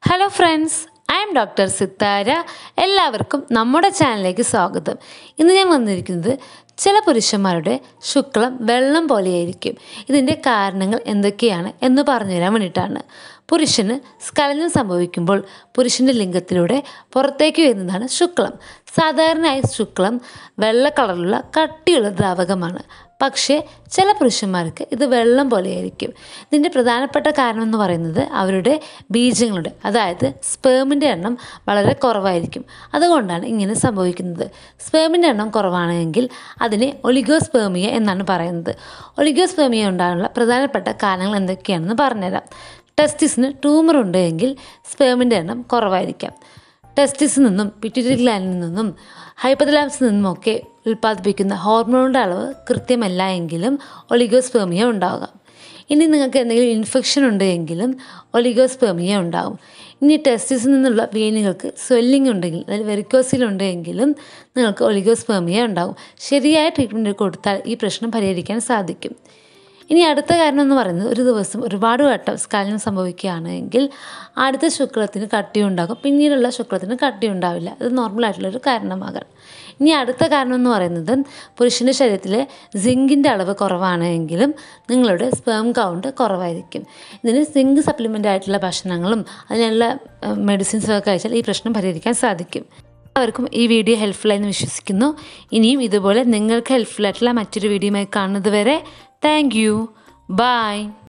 hello friends I'm doctor Sithara എല്ലാവർക്കും നമ്മുടെ ചാനലിലേക്ക് സ്വാഗതം ഇന്ന് ഞാൻ വന്നിരിക്കുന്നത് ചില പുരുഷന്മാരുടെ ശുക്ലം വെള്ളം പോലെയായിരിക്കും ഇതിൻ്റെ കാരണങ്ങൾ എന്തൊക്കെയാണ് എന്ന് പറഞ്ഞുതരാൻ വേണ്ടിയിട്ടാണ് പുരുഷന് സ്ഖലനം സംഭവിക്കുമ്പോൾ പുരുഷൻ്റെ ലിംഗത്തിലൂടെ പുറത്തേക്ക് വരുന്നതാണ് ശുക്ലം സാധാരണയായി ശുക്ലം വെള്ള കളറിലുള്ള കട്ടിയുള്ള ദ്രാവകമാണ് പക്ഷേ ചില പുരുഷന്മാർക്ക് ഇത് വെള്ളം പോലെയായിരിക്കും ഇതിൻ്റെ പ്രധാനപ്പെട്ട കാരണം എന്ന് പറയുന്നത് അവരുടെ ബീജങ്ങളുടെ അതായത് സ്പേമിൻ്റെ എണ്ണം വളരെ കുറവായിരിക്കും അതുകൊണ്ടാണ് ഇങ്ങനെ സംഭവിക്കുന്നത് സ്പേമിൻ്റെ എണ്ണം കുറവാണെങ്കിൽ അതിനെ ഒലിഗോസ്പേമിയ എന്നാണ് പറയുന്നത് ഒലിഗോസ്പേമിയ ഉണ്ടാകാനുള്ള പ്രധാനപ്പെട്ട കാരണങ്ങൾ എന്തൊക്കെയാണെന്ന് പറഞ്ഞുതരാം ടെസ്റ്റിസിന് ട്യൂമർ ഉണ്ട് എങ്കിൽ സ്പേമിൻ്റെ എണ്ണം കുറവായിരിക്കാം ടെസ്റ്റിസിൽ നിന്നും പിറ്റ്യൂട്ടറി ഗ്ലാൻഡിൽ നിന്നും ഹൈപ്പതലാംസിൽ നിന്നുമൊക്കെ ഉൽപ്പാദിപ്പിക്കുന്ന ഹോർമോണുകളുടെ അളവ് കൃത്യമല്ല എങ്കിലും ഒലിഗോസ്പേമിയ ഉണ്ടാകാം ഇനി നിങ്ങൾക്ക് എന്തെങ്കിലും ഇൻഫെക്ഷൻ ഉണ്ട് എങ്കിലും ഒലിഗോസ്പേമിയ ഉണ്ടാകും ഇനി ടെസ്റ്റിസിൽ നിന്നുള്ള വേനുകൾക്ക് സ്വെല്ലിംഗ് ഉണ്ടെങ്കിൽ അതായത് വെറിക്കോസിൽ ഉണ്ടെങ്കിലും നിങ്ങൾക്ക് ഒലിഗോസ്പേമിയ ഉണ്ടാകും ശരിയായ ട്രീറ്റ്മെൻറ്റ് കൊടുത്താൽ ഈ പ്രശ്നം പരിഹരിക്കാൻ സാധിക്കും ഇനി അടുത്ത കാരണം എന്ന് പറയുന്നത് ഒരു ദിവസം ഒരുപാട് വട്ടം സ്ഖലനം സംഭവിക്കുകയാണെങ്കിൽ അടുത്ത ശുക്ലത്തിന് കട്ടിയുണ്ടാകും പിന്നീടുള്ള ശുക്ലത്തിന് കട്ടിയുണ്ടാവില്ല ഇത് നോർമലായിട്ടുള്ളൊരു കാരണമാകാം ഇനി അടുത്ത കാരണം എന്ന് പറയുന്നത് പുരുഷൻ്റെ ശരീരത്തിൽ സിങ്കിൻ്റെ അളവ് കുറവാണ് എങ്കിലും നിങ്ങളുടെ സ്പേം കൗണ്ട് കുറവായിരിക്കും ഇതിന് സിങ്ക് സപ്ലിമെൻ്റ് ആയിട്ടുള്ള ഭക്ഷണങ്ങളും അതിനുള്ള മെഡിസിൻസൊക്കെ കഴിച്ചാൽ ഈ പ്രശ്നം പരിഹരിക്കാൻ സാധിക്കും എല്ലാവർക്കും ഈ വീഡിയോ ഹെൽപ്ഫുള്ളായി എന്ന് വിശ്വസിക്കുന്നു ഇനിയും ഇതുപോലെ നിങ്ങൾക്ക് ഹെൽപ്ഫുള്ളായിട്ടുള്ള മറ്റൊരു വീഡിയോയുമായി കാണുന്നത് വരെ താങ്ക് യു ബൈ